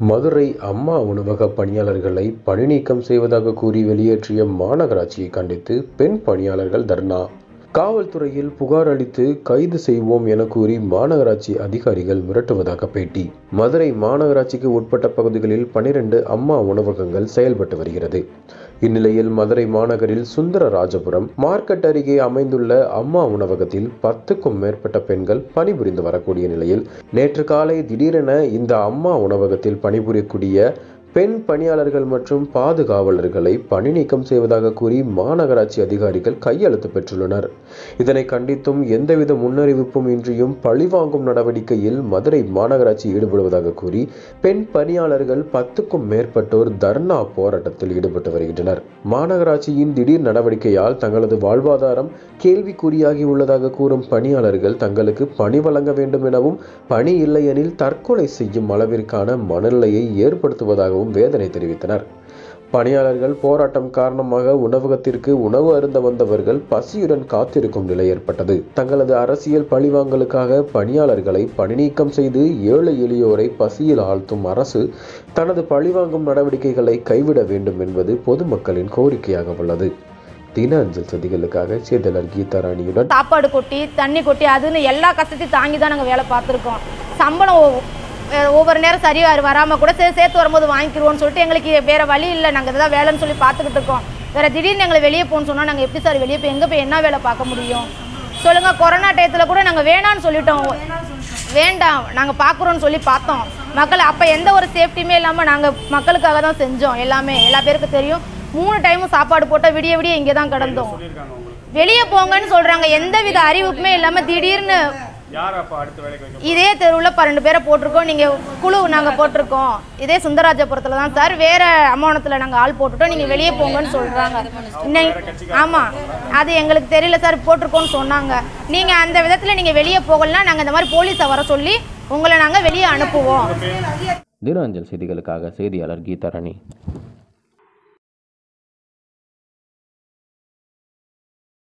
மதுரை அம்மா உணவக பணியாளர்களை பணிநீக்கம் செய்வதாக கூறி வெளியேற்றிய மாநகராட்சியை கண்டித்து பெண் பணியாளர்கள் தர்ணா காவல்துறையில் புகார் அளித்து கைது செய்வோம் என கூறி மாநகராட்சி அதிகாரிகள் மிரட்டுவதாக பேட்டி மதுரை மாநகராட்சிக்கு உட்பட்ட பகுதிகளில் பனிரெண்டு அம்மா உணவகங்கள் செயல்பட்டு வருகிறது இந்நிலையில் மதுரை மாநகரில் சுந்தரராஜபுரம் மார்க்கெட் அருகே அமைந்துள்ள அம்மா உணவகத்தில் பத்துக்கும் மேற்பட்ட பெண்கள் பணிபுரிந்து வரக்கூடிய நிலையில் நேற்று காலை திடீரென இந்த அம்மா உணவகத்தில் பணிபுரியக்கூடிய பெண் பணியாளர்கள் மற்றும் பாதுகாவலர்களை பணி நீக்கம் செய்வதாக கூறி மாநகராட்சி அதிகாரிகள் கையெழுத்து பெற்றுள்ளனர் இதனை கண்டித்தும் எந்தவித முன்னறிவிப்பும் இன்றியும் பழிவாங்கும் நடவடிக்கையில் மதுரை மாநகராட்சி ஈடுபடுவதாக கூறி பெண் பணியாளர்கள் பத்துக்கும் மேற்பட்டோர் தர்ணா போராட்டத்தில் ஈடுபட்டு வருகின்றனர் மாநகராட்சியின் திடீர் நடவடிக்கையால் தங்களது வாழ்வாதாரம் கேள்விக்குறியாகி உள்ளதாக கூறும் பணியாளர்கள் தங்களுக்கு பணி வழங்க வேண்டும் எனவும் பணி இல்லையெனில் தற்கொலை செய்யும் அளவிற்கான மனநிலையை ஏற்படுத்துவதாகவும் வேதனை தெரிவித்தனர் பணியாளர்கள் போராட்டம் காரணமாக உணவகத்திற்கு உணவு அருந்த வந்தவர்கள் பசியுடன் காத்திருக்கும் நிலை ஏற்பட்டது தங்களது அரசியல் பழிவாங்கலுக்காக பணியாளர்களை பணிநீக்கம் செய்து ஏழை எளியோரை பசியில் ஆழ்த்தும் அரசு தனது பழிவாங்கும் நடவடிக்கைகளை கைவிட வேண்டும் என்பது பொதுமக்களின் கோரிக்கையாக உள்ளது தின அஞ்சல் செய்திகளுக்காக சேதலர் கீதா ராணியுடன் சாப்பாடு கொட்டி தண்ணி கொட்டி அதுன்னு எல்லா கஷ்டத்தையும் தாங்கி தான் நாங்கள் வேலை பார்த்துருக்கோம் சம்பளம் ஒ- அஹ் ஒவ்வொரு நேரம் சரியாக வராமல் கூட சரி சேர்த்து வரும்போது வாங்கிக்கிருவோம்னு சொல்லிட்டு எங்களுக்கு வேறு வழி இல்லை நாங்கள் இதுதான் வேலைன்னு சொல்லி பார்த்துக்கிட்டு இருக்கோம் வேறு திடீர்னு எங்களை வெளியே போகணும்னு சொன்னால் நாங்கள் எப்படி சார் வெளியே போய் எங்கே போய் என்ன வேலை பார்க்க முடியும் சொல்லுங்கள் கொரோனா டயத்தில் கூட நாங்கள் வேணான்னு சொல்லிட்டோம் வேண்டாம் நாங்கள் பார்க்குறோன்னு சொல்லி பார்த்தோம் மக்கள் அப்போ எந்த ஒரு சேஃப்டியுமே இல்லாமல் நாங்கள் மக்களுக்காக தான் செஞ்சோம் எல்லாமே எல்லா பேருக்கும் தெரியும் மூணு டைமும் சாப்பாடு போட்டால் விடிய விடிய இங்கே தான் கிடந்தோம் வெளியே போங்கன்னு சொல்கிறாங்க எந்த வித அறிவிப்புமே இல்லாமல் திடீர்னு யார் அப்போ அடுத்த வேலைக்கு வைக்க இதே தெருவில் பன்னெண்டு பேரை போட்டிருக்கோம் நீங்கள் குழு நாங்கள் போட்டிருக்கோம் இதே சுந்தரராஜபுரத்தில் தான் சார் வேறு அம்மாவனத்தில் நாங்கள் ஆள் போட்டுட்டோம் நீங்கள் வெளியே போங்கன்னு சொல்கிறாங்க இன்னைக்கு ஆமாம் அது எங்களுக்கு தெரியல சார் போட்டிருக்கோன்னு சொன்னாங்க நீங்கள் அந்த விதத்தில் நீங்கள் வெளியே போகலன்னா நாங்கள் இந்த மாதிரி போலீஸை வர சொல்லி உங்களை நாங்கள் வெளியே அனுப்புவோம் தின அஞ்சல் செய்திகளுக்காக செய்தியாளர் கீதா ராணி